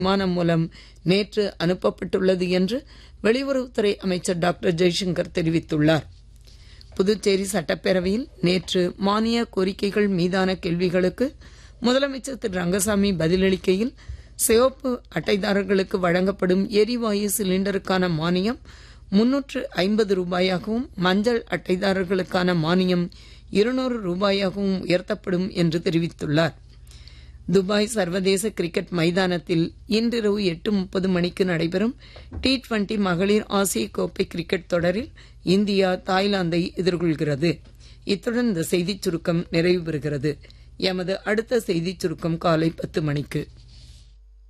விமானம் மூலம் நேற்று அனுப்பப்பட்டுள்ளது என்று வெளியுறவுத்துறை அமைச்சர் டாக்டர் ஜெய்சங்கர் தெரிவித்துள்ளார் புதுச்சேரி சட்டப்பேரவையில் நேற்று மானிய கோரிக்கைகள் மீதான கேள்விகளுக்கு முதலமைச்சர் திரு ரங்கசாமி பதிலளிக்கையில் சிவப்பு அட்டைதாரர்களுக்கு வழங்கப்படும் எரிவாயு சிலிண்டருக்கான மானியம் முன்னூற்று ஐம்பது ரூபாயாகவும் மஞ்சள் அட்டைதாரர்களுக்கான மானியம் இருநூறு ரூபாயாகவும் உயர்த்தப்படும் என்று தெரிவித்துள்ளார் துபாய் சர்வதேச கிரிக்கெட் மைதானத்தில் இன்றிரவு எட்டு முப்பது மணிக்கு நடைபெறும் டி டுவெண்டி மகளிர் ஆசிய கோப்பை கிரிக்கெட் தொடரில் இந்தியா தாய்லாந்தை எதிர்கொள்கிறது இத்துடன் இந்த செய்திச் சுருக்கம் நிறைவு பெறுகிறது எமது அடுத்த செய்திச் சுருக்கம் காலை பத்து மணிக்கு